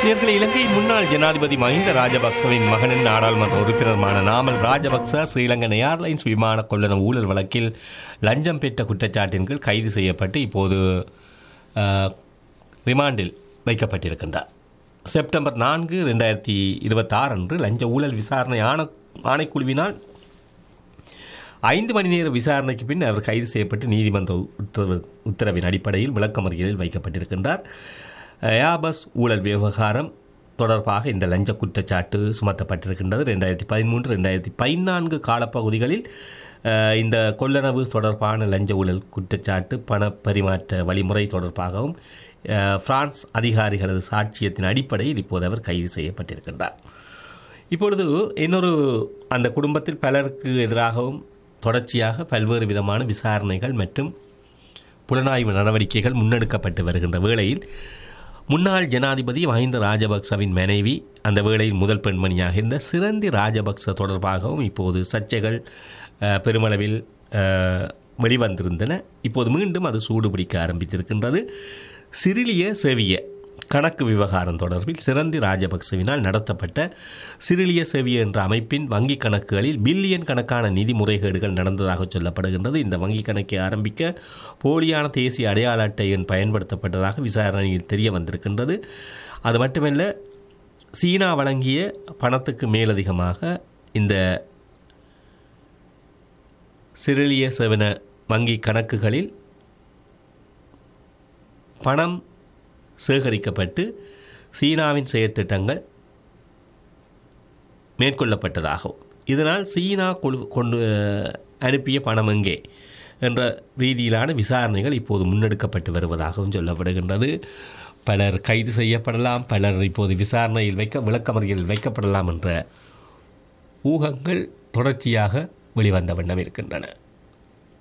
நேர்களை இலங்கை முன்னாள் ஜனாதிபதி மஹிந்த ராஜபக்சவின் மகனின் நாடாளுமன்ற உறுப்பினருமான நாமல் ராஜபக்ச ஸ்ரீலங்கன் ஏர்லைன்ஸ் விமான கொள்ளன ஊழல் வழக்கில் லஞ்சம் பெற்ற குற்றச்சாட்டின் கீழ் கைது செய்யப்பட்டு இப்போது அஹ், ரிமாண்டில் வைக்கப்பட்டிருக்கின்றார் செப்டம்பர் நான்கு ரெண்டாயிரத்தி இருபத்தாறு அன்று லஞ்ச ஊழல் விசாரணை ஆண ஆணைக்குழுவினால் ஐந்து மணி நேர விசாரணைக்கு பின் அவர் கைது செய்யப்பட்டு நீதிமன்ற உத்தரவு உத்தரவின் அடிப்படையில் விளக்கமறியலில் வைக்கப்பட்டிருக்கின்றார் ஏபஸ் ஊழல் விவகாரம் தொடர்பாக இந்த லஞ்ச குற்றச்சாட்டு சுமத்தப்பட்டிருக்கின்றது ரெண்டாயிரத்தி பதிமூன்று ரெண்டாயிரத்தி பதினான்கு காலப்பகுதிகளில் அஹ், இந்த கொள்ளளவு தொடர்பான லஞ்ச ஊழல் குற்றச்சாட்டு பண பரிமாற்ற வழிமுறை தொடர்பாகவும் அஹ், பிரான்ஸ் அதிகாரிகளது சாட்சியத்தின் அடிப்படையில் இப்போது அவர் கைது செய்யப்பட்டிருக்கின்றார் இப்பொழுது இன்னொரு அந்த குடும்பத்தில் பலருக்கு எதிராகவும் தொடர்ச்சியாக பல்வேறு விதமான விசாரணைகள் மற்றும் புலனாய்வு நடவடிக்கைகள் முன்னெடுக்கப்பட்டு வருகின்ற வேளையில் முன்னாள் ஜனாதிபதி மஹிந்த ராஜபக்சவின் மனைவி அந்த வேளையில் முதல் பெண்மணியாக இருந்த சிறந்தி ராஜபக்ச தொடர்பாகவும் இப்போது சர்ச்சைகள் அஹ், பெருமளவில் அஹ், வெளிவந்திருந்தன இப்போது மீண்டும் அது சூடுபிடிக்க ஆரம்பித்திருக்கின்றது சிறிலிய செவிய கணக்கு விவகாரம் தொடர்பில் சிறந்தி ராஜபக்சவினால் நடத்தப்பட்ட சிறிலிய செவிய என்ற அமைப்பின் வங்கி கணக்குகளில் பில்லியன் கணக்கான நிதி முறைகேடுகள் நடந்ததாக சொல்லப்படுகின்றது இந்த வங்கி கணக்கை ஆரம்பிக்க போலியான தேசிய அடையாள அட்டை எண் பயன்படுத்தப்பட்டதாக விசாரணையில் தெரிய வந்திருக்கின்றது அது மட்டுமல்ல சீனா வழங்கிய பணத்துக்கு மேலதிகமாக இந்த சிறிலிய செவன வங்கி கணக்குகளில் பணம் சேகரிக்கப்பட்டு சீனாவின் செயற்திட்டங்கள் மேற்கொள்ளப்பட்டதாகும் இதனால் சீனா கொடு கொண்டு அனுப்பிய பணம் எங்கே என்ற ரீதியிலான விசாரணைகள் இப்போது முன்னெடுக்கப்பட்டு வருவதாகவும் சொல்லப்படுகின்றது பலர் கைது செய்யப்படலாம் பலர் இப்போது விசாரணையில் வைக்க விளக்கமறியலில் வைக்கப்படலாம் என்ற ஊகங்கள் தொடர்ச்சியாக வெளிவந்த வண்ணம் இருக்கின்றன